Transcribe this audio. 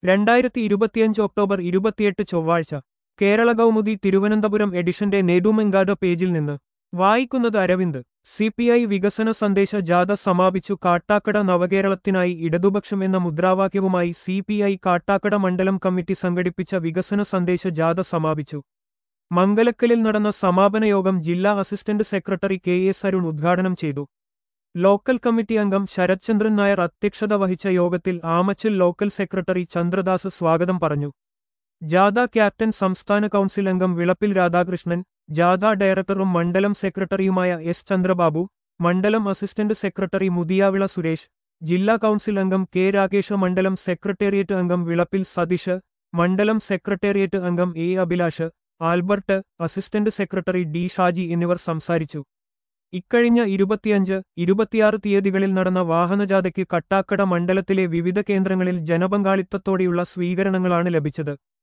രണ്ടായിരത്തി ഇരുപത്തിയഞ്ച് ഒക്ടോബർ ഇരുപത്തിയെട്ട് ചൊവ്വാഴ്ച കേരള കൗമുദി തിരുവനന്തപുരം എഡിഷന്റെ നെടുമെങ്കാട് പേജിൽ നിന്ന് വായിക്കുന്നത് അരവിന്ദ് സി പി ഐ വികസന സന്ദേശ ജാഥ സമാപിച്ചു കാട്ടാക്കട നവകേരളത്തിനായി ഇടതുപക്ഷം എന്ന മുദ്രാവാക്യവുമായി സി പി ഐ കാട്ടാക്കട മണ്ഡലം കമ്മിറ്റി സംഘടിപ്പിച്ച വികസന സന്ദേശ ജാഥ സമാപിച്ചു മംഗലക്കലിൽ നടന്ന സമാപന യോഗം ജില്ലാ assistant secretary K S Arun ഉദ്ഘാടനം ചെയ്തു ലോക്കൽ കമ്മിറ്റി അംഗം ശരത്ചന്ദ്രൻ നായർ അധ്യക്ഷത വഹിച്ച യോഗത്തിൽ ആമച്ചിൽ ലോക്കൽ സെക്രട്ടറി ചന്ദ്രദാസ് സ്വാഗതം പറഞ്ഞു ജാഥ ക്യാപ്റ്റൻ സംസ്ഥാന കൗൺസിൽ അംഗം വിളപ്പിൽ രാധാകൃഷ്ണൻ ജാഥ ഡയറക്ടറും മണ്ഡലം സെക്രട്ടറിയുമായ എസ് ചന്ദ്രബാബു മണ്ഡലം അസിസ്റ്റന്റ് സെക്രട്ടറി മുതിയാവിള സുരേഷ് ജില്ലാ കൗൺസിൽ അംഗം കെ രാകേഷ് മണ്ഡലം സെക്രട്ടേറിയറ്റ് അംഗം വിളപ്പിൽ സതീഷ് മണ്ഡലം സെക്രട്ടേറിയറ്റ് അംഗം A Abhilash Albert assistant secretary D Shaji എന്നിവർ സംസാരിച്ചു ഇക്കഴിഞ്ഞ ഇരുപത്തിയഞ്ച് ഇരുപത്തിയാറ് തീയതികളിൽ നടന്ന വാഹനജാഥയ്ക്ക് കട്ടാക്കട മണ്ഡലത്തിലെ വിവിധ കേന്ദ്രങ്ങളിൽ ജനപങ്കാളിത്തത്തോടെയുള്ള സ്വീകരണങ്ങളാണ് ലഭിച്ചത്